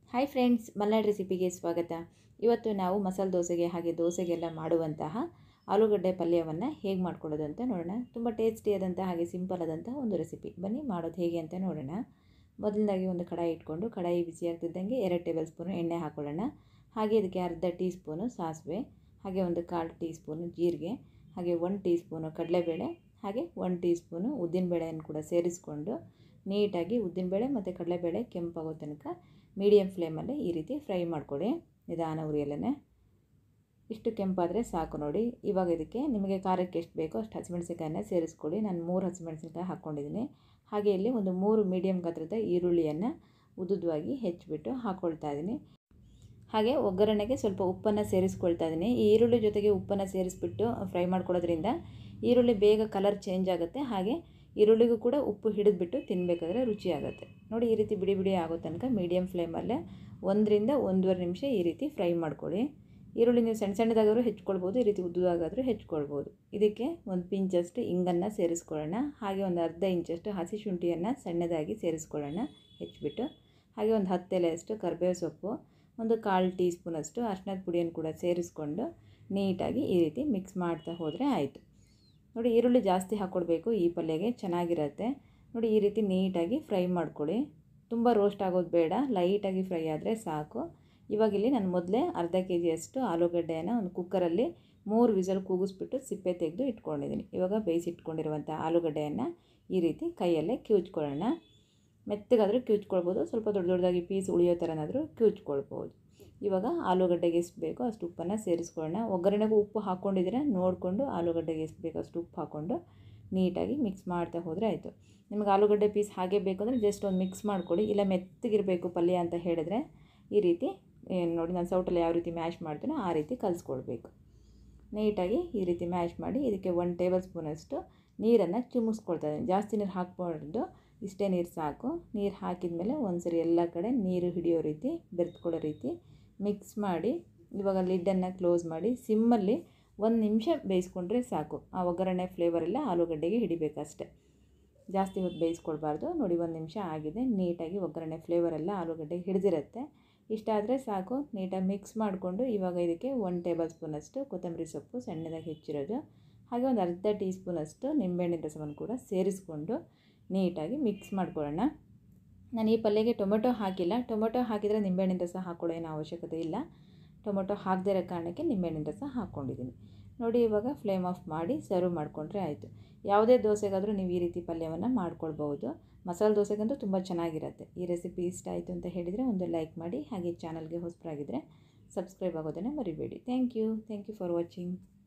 hi friends Malnad ರೆಸಿಪಿಗೆ ಸ್ವಾಗತ ಇವತ್ತು ನಾವು ಮಸಾಲೆ ದೋಸೆಗೆ ಹಾಗೆ ದೋಸೆಗೆಲ್ಲ ಮಾಡುವಂತಹ ಆಲೂಗಡ್ಡೆ ಪಲ್ಯವನ್ನು ಹೇಗೆ ಮಾಡ್ಕೊಳ್ಳೋದು ಅಂತ ನೋಡೋಣ ತುಂಬ ಟೇಸ್ಟಿಯಾದಂಥ ಹಾಗೆ ಸಿಂಪಲ್ ಆದಂತಹ ಒಂದು ರೆಸಿಪಿ ಬನ್ನಿ ಮಾಡೋದು ಹೇಗೆ ಅಂತ ನೋಡೋಣ ಮೊದಲನೇದಾಗಿ ಒಂದು ಕಡಾಯಿ ಇಟ್ಕೊಂಡು ಕಡಾಯಿ ಬಿಸಿ ಆಗ್ತಿದ್ದಂಗೆ ಎರಡು ಟೇಬಲ್ ಸ್ಪೂನು ಎಣ್ಣೆ ಹಾಕೊಳ್ಳೋಣ ಹಾಗೆ ಇದಕ್ಕೆ ಅರ್ಧ ಟೀ ಸ್ಪೂನು ಸಾಸಿವೆ ಹಾಗೆ ಒಂದು ಕಾಲು ಟೀ ಸ್ಪೂನು ಜೀರಿಗೆ ಹಾಗೆ ಒಂದು ಟೀ ಸ್ಪೂನು ಕಡಲೆಬೇಳೆ ಹಾಗೆ ಒಂದು ಟೀ ಸ್ಪೂನು ಉದ್ದಿನಬೇಳೆಯನ್ನು ಕೂಡ ಸೇರಿಸ್ಕೊಂಡು ನೀಟಾಗಿ ಉದ್ದಿನಬೇಳೆ ಮತ್ತು ಕಡಲೆಬೇಳೆ ಕೆಂಪಾಗೋ ತನಕ ಮೀಡಿಯಮ್ ಫ್ಲೇಮಲ್ಲಿ ಈ ರೀತಿ ಫ್ರೈ ಮಾಡ್ಕೊಳ್ಳಿ ನಿಧಾನ ಉರಿಯಲ್ಲೇ ಇಷ್ಟು ಕೆಂಪಾದರೆ ಸಾಕು ನೋಡಿ ಇವಾಗ ಇದಕ್ಕೆ ನಿಮಗೆ ಖಾರಕ್ಕೆ ಎಷ್ಟು ಬೇಕೋ ಅಷ್ಟು ಹಸಿಮೆಣಸಿನ್ಕಾಯನ್ನ ಸೇರಿಸ್ಕೊಳ್ಳಿ ನಾನು ಮೂರು ಹಸಿಮೆಣಸಿನ್ಕಾಯಿ ಹಾಕ್ಕೊಂಡಿದ್ದೀನಿ ಹಾಗೆ ಇಲ್ಲಿ ಒಂದು ಮೂರು ಮೀಡಿಯಮ್ ಗಾತ್ರದ ಈರುಳ್ಳಿಯನ್ನು ಉದ್ದುದವಾಗಿ ಹೆಚ್ಚಿಬಿಟ್ಟು ಹಾಕ್ಕೊಳ್ತಾ ಇದ್ದೀನಿ ಹಾಗೆ ಒಗ್ಗರಣೆಗೆ ಸ್ವಲ್ಪ ಉಪ್ಪನ್ನು ಸೇರಿಸ್ಕೊಳ್ತಾ ಇದ್ದೀನಿ ಈ ಈರುಳ್ಳಿ ಜೊತೆಗೆ ಉಪ್ಪನ್ನು ಸೇರಿಸ್ಬಿಟ್ಟು ಫ್ರೈ ಮಾಡ್ಕೊಳ್ಳೋದ್ರಿಂದ ಈರುಳ್ಳಿ ಬೇಗ ಕಲರ್ ಚೇಂಜ್ ಆಗುತ್ತೆ ಹಾಗೆ ಈರುಳ್ಳಿಗೂ ಕೂಡ ಉಪ್ಪು ಹಿಡಿದ್ಬಿಟ್ಟು ತಿನ್ನಬೇಕಾದ್ರೆ ರುಚಿ ಆಗುತ್ತೆ ನೋಡಿ ಈ ರೀತಿ ಬಿಡಿ ಬಿಡಿ ಆಗೋ ತನಕ ಮೀಡಿಯಮ್ ಫ್ಲೇಮಲ್ಲೇ ಒಂದರಿಂದ ಒಂದೂವರೆ ನಿಮಿಷ ಈ ರೀತಿ ಫ್ರೈ ಮಾಡ್ಕೊಳ್ಳಿ ಈರುಳ್ಳಿ ನೀವು ಸಣ್ಣ ಸಣ್ಣದಾಗಾದ್ರೂ ಹೆಚ್ಕೊಳ್ಬೋದು ಈ ರೀತಿ ಉದ್ದುದಾಗಾದರೂ ಹೆಚ್ಕೊಳ್ಬೋದು ಇದಕ್ಕೆ ಒಂದು ಪಿಂಚಷ್ಟು ಇಂಗನ್ನು ಸೇರಿಸ್ಕೊಳ್ಳೋಣ ಹಾಗೆ ಒಂದು ಅರ್ಧ ಇಂಚಷ್ಟು ಹಸಿ ಶುಂಠಿಯನ್ನು ಸಣ್ಣದಾಗಿ ಸೇರಿಸ್ಕೊಳ್ಳೋಣ ಹೆಚ್ಚಿಬಿಟ್ಟು ಹಾಗೆ ಒಂದು ಹತ್ತು ಎಲೆಯಷ್ಟು ಕರಿಬೇವು ಸೊಪ್ಪು ಒಂದು ಕಾಲು ಟೀ ಸ್ಪೂನಷ್ಟು ಅರ್ಶಿನದ ಪುಡಿಯನ್ನು ಕೂಡ ಸೇರಿಸ್ಕೊಂಡು ನೀಟಾಗಿ ಈ ರೀತಿ ಮಿಕ್ಸ್ ಮಾಡ್ತಾ ಹೋದರೆ ಆಯಿತು ನೋಡಿ ಈರುಳ್ಳಿ ಜಾಸ್ತಿ ಹಾಕ್ಕೊಡ್ಬೇಕು ಈ ಪಲ್ಯಗೆ ಚೆನ್ನಾಗಿರುತ್ತೆ ನೋಡಿ ಈ ರೀತಿ ನೀಟಾಗಿ ಫ್ರೈ ಮಾಡ್ಕೊಳ್ಳಿ ತುಂಬ ರೋಸ್ಟ್ ಆಗೋದು ಬೇಡ ಲೈಟಾಗಿ ಫ್ರೈ ಆದರೆ ಸಾಕು ಇವಾಗ ಇಲ್ಲಿ ನಾನು ಮೊದಲೇ ಅರ್ಧ ಕೆ ಜಿಯಷ್ಟು ಆಲೂಗಡ್ಡೆಯನ್ನು ಒಂದು ಕುಕ್ಕರಲ್ಲಿ ಮೂರು ವಿಸಲ್ ಕೂಗಿಸ್ಬಿಟ್ಟು ಸಿಪ್ಪೆ ತೆಗೆದು ಇಟ್ಕೊಂಡಿದ್ದೀನಿ ಇವಾಗ ಬೇಯಿಸಿಟ್ಕೊಂಡಿರುವಂಥ ಆಲೂಗಡ್ಡೆಯನ್ನು ಈ ರೀತಿ ಕೈಯಲ್ಲೇ ಕಿವುಚ್ಕೊಳ್ಳೋಣ ಮೆತ್ತಗಾದರೂ ಕಿವುಚ್ಕೊಳ್ಬೋದು ಸ್ವಲ್ಪ ದೊಡ್ಡ ದೊಡ್ಡದಾಗಿ ಪೀಸ್ ಉಳಿಯೋ ಥರನಾದರೂ ಕಿವುಚ್ಕೊಳ್ಬೋದು ಇವಾಗ ಆಲೂಗಡ್ಡೆಗೆ ಎಷ್ಟು ಬೇಕೋ ಅಷ್ಟು ಉಪ್ಪನ್ನು ಸೇರಿಸ್ಕೊಳ್ಳೋಣ ಒಗ್ಗರಣೆಗೂ ಉಪ್ಪು ಹಾಕ್ಕೊಂಡಿದ್ರೆ ನೋಡಿಕೊಂಡು ಆಲೂಗಡ್ಡೆಗೆ ಎಷ್ಟು ಬೇಕೋ ಅಷ್ಟು ಉಪ್ಪು ಹಾಕ್ಕೊಂಡು ನೀಟಾಗಿ ಮಿಕ್ಸ್ ಮಾಡ್ತಾ ಹೋದರೆ ಆಯಿತು ನಿಮಗೆ ಆಲೂಗಡ್ಡೆ ಪೀಸ್ ಹಾಗೆ ಬೇಕಂದರೆ ಜಸ್ಟ್ ಒಂದು ಮಿಕ್ಸ್ ಮಾಡ್ಕೊಳ್ಳಿ ಇಲ್ಲ ಮೆತ್ತಗಿರಬೇಕು ಪಲ್ಯ ಅಂತ ಹೇಳಿದ್ರೆ ಈ ರೀತಿ ನೋಡಿ ನಾನು ಸೌಟಲ್ಲಿ ಯಾವ ರೀತಿ ಮ್ಯಾಶ್ ಮಾಡ್ತೀನೋ ಆ ರೀತಿ ಕಲಿಸ್ಕೊಳ್ಬೇಕು ನೀಟಾಗಿ ಈ ರೀತಿ ಮ್ಯಾಶ್ ಮಾಡಿ ಇದಕ್ಕೆ ಒನ್ ಟೇಬಲ್ ಸ್ಪೂನಷ್ಟು ನೀರನ್ನು ಚಿಮ್ಮಿಸ್ಕೊಳ್ತಾ ಇದ್ದೀನಿ ಜಾಸ್ತಿ ನೀರು ಹಾಕ್ಬಾರ್ದು ಇಷ್ಟೇ ನೀರು ಸಾಕು ನೀರು ಹಾಕಿದ ಮೇಲೆ ಒಂದು ಸರಿ ಎಲ್ಲ ಕಡೆ ನೀರು ಹಿಡಿಯೋ ರೀತಿ ಬೆರೆತ್ಕೊಳ್ಳೋ ರೀತಿ ಮಿಕ್ಸ್ ಮಾಡಿ ಇವಾಗ ಲಿಡ್ಡನ್ನು ಕ್ಲೋಸ್ ಮಾಡಿ ಸಿಮ್ಮಲ್ಲಿ ಒಂದು ನಿಮಿಷ ಬೇಯಿಸ್ಕೊಂಡ್ರೆ ಸಾಕು ಆ ಒಗ್ಗರಣೆ ಫ್ಲೇವರೆಲ್ಲ ಆಲೂಗಡ್ಡೆಗೆ ಹಿಡಿಬೇಕಷ್ಟೆ ಜಾಸ್ತಿ ಹೊತ್ತು ಬೇಯಿಸ್ಕೊಳ್ಬಾರ್ದು ನೋಡಿ ಒಂದು ನಿಮಿಷ ಆಗಿದೆ ನೀಟಾಗಿ ಒಗ್ಗರಣೆ ಫ್ಲೇವರೆಲ್ಲ ಆಲೂಗಡ್ಡೆಗೆ ಹಿಡಿದಿರುತ್ತೆ ಇಷ್ಟಾದರೆ ಸಾಕು ನೀಟಾಗಿ ಮಿಕ್ಸ್ ಮಾಡಿಕೊಂಡು ಇವಾಗ ಇದಕ್ಕೆ ಒನ್ ಟೇಬಲ್ ಸ್ಪೂನಷ್ಟು ಕೊತ್ತಂಬರಿ ಸೊಪ್ಪು ಸಣ್ಣದಾಗಿ ಹೆಚ್ಚಿರೋದು ಹಾಗೆ ಒಂದು ಅರ್ಧ ಟೀ ಸ್ಪೂನಷ್ಟು ನಿಂಬೆಹಣ್ಣಿನ ರಸವನ್ನು ಕೂಡ ಸೇರಿಸ್ಕೊಂಡು ನೀಟಾಗಿ ಮಿಕ್ಸ್ ಮಾಡ್ಕೊಳ್ಳೋಣ ನಾನು ಈ ಪಲ್ಯಗೆ ಟೊಮೆಟೊ ಹಾಕಿಲ್ಲ ಟೊಮೆಟೊ ಹಾಕಿದರೆ ನಿಂಬೆಹಣ್ಣಿನ ರಸ ಹಾಕ್ಕೊಳ್ಳೋ ಏನೋ ಅವಶ್ಯಕತೆ ಇಲ್ಲ ಟೊಮೆಟೊ ಹಾಕದೇ ಇರೋ ಕಾರಣಕ್ಕೆ ನಿಂಬೆಹಣ್ಣಿನ ರಸ ಹಾಕ್ಕೊಂಡಿದ್ದೀನಿ ನೋಡಿ ಇವಾಗ ಫ್ಲೇಮ್ ಆಫ್ ಮಾಡಿ ಸರ್ವ್ ಮಾಡಿಕೊಂಡ್ರೆ ಆಯಿತು ಯಾವುದೇ ದೋಸೆಗಾದರೂ ನೀವು ಈ ರೀತಿ ಪಲ್ಯವನ್ನು ಮಾಡ್ಕೊಳ್ಬೋದು ಮಸಾಲೆ ದೋಸೆಗಂತೂ ತುಂಬ ಚೆನ್ನಾಗಿರುತ್ತೆ ಈ ರೆಸಿಪಿ ಇಷ್ಟ ಆಯಿತು ಅಂತ ಹೇಳಿದರೆ ಒಂದು ಲೈಕ್ ಮಾಡಿ ಹಾಗೆ ಚಾನಲ್ಗೆ ಹೊಸಬರಾಗಿದ್ದರೆ ಸಬ್ಸ್ಕ್ರೈಬ್ ಆಗೋದನ್ನು ಮರಿಬೇಡಿ thank you thank you for watching